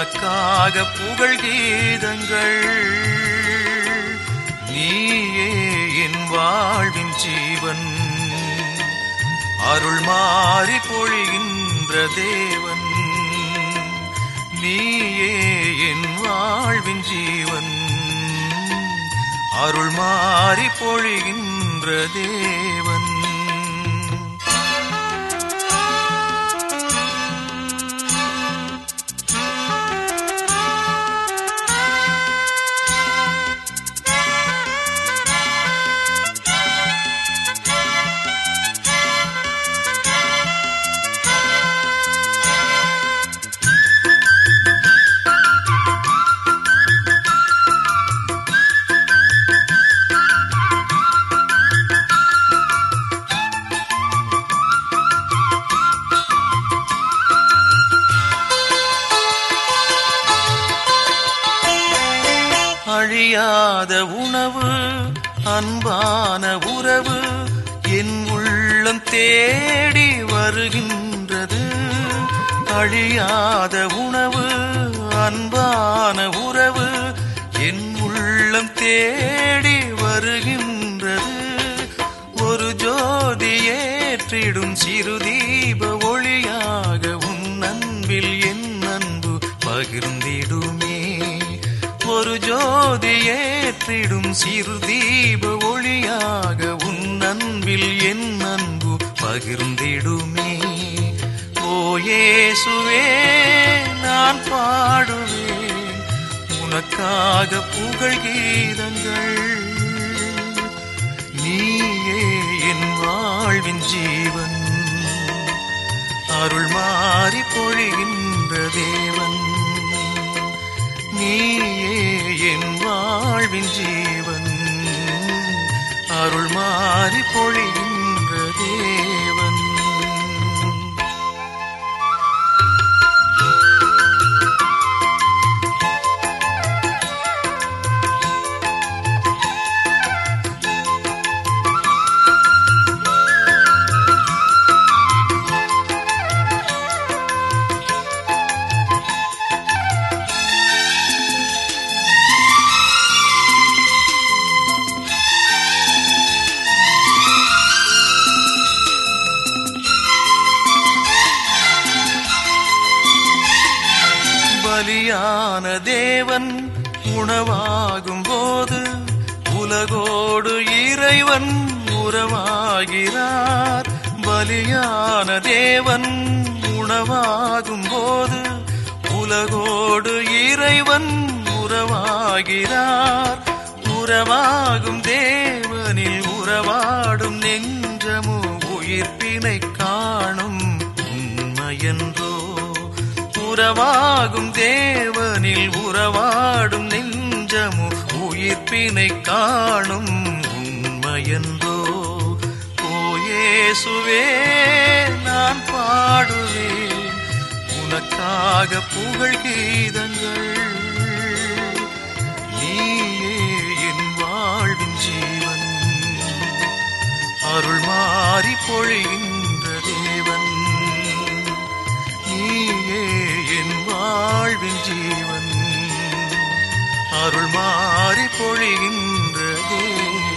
உனக்காக புகழ் கீதங்கள் நீயே என் வாழ்வின் ஜீவன் அருள் மாறி பொழிகின்ற தேவன் நீயே என் வாழ்வின் ஜீவன் அருள் மாறி பொழிகின்ற தேவன் அழியாத உணவு அன்பான உறவு என் உள்ளம் தேடி வருகின்றது அழியாத உணவு அன்பான உறவு என் உள்ளம் தேடி வருகின்றது ஒரு ஜோதி ஏற்றிடும் சிறு தீப ஒளியாக உன் அன்பில் என் அன்பு பகிர்ந்திடுமே ஒரு ஜோதி ஏற்றிடும் சிறு தீப ஒளியாக உன் அன்பில் என் அன்பு பகிர்ந்திடுமே ஓ இயேசுவே நான் பாடுவேன் உனக்காக புகழ் கீதங்கள் நீயே என் வாழ்வின் ஜீவன் அருள் மாறி பொழிகின்ற தேவன் நீயே என் வாழ்வின் ஜீவன் அருள் மாறி பொழிகின்ற தேவன் பலியான தேவன் உணவாகும் போது உலகோடு இறைவன் உறவாகிறார் பலியான தேவன் உணவாகும் போது உலகோடு இறைவன் உறவாகிறார் உறவாகும் தேவனில் உறவாடும் நெஞ்சமோ உயிர்ப்பினை காணும் உண்மையன்றோ உறவாகும் தேவனில் உறவாடும் நெஞ்சமு உயிர்ப்பினை காணும் உண்மையன்றோ ஓயேசுவே நான் பாடுவேன் உனக்காக புகழ் கீதங்கள் நீயே என் வாழ்வின் ஜீவன் அருள் மாறி பொழிகின்ற தேவன் நீயே என் வாழ்வின் ஜீவன் அருள் மாறி பொழிகின்ற தேவன்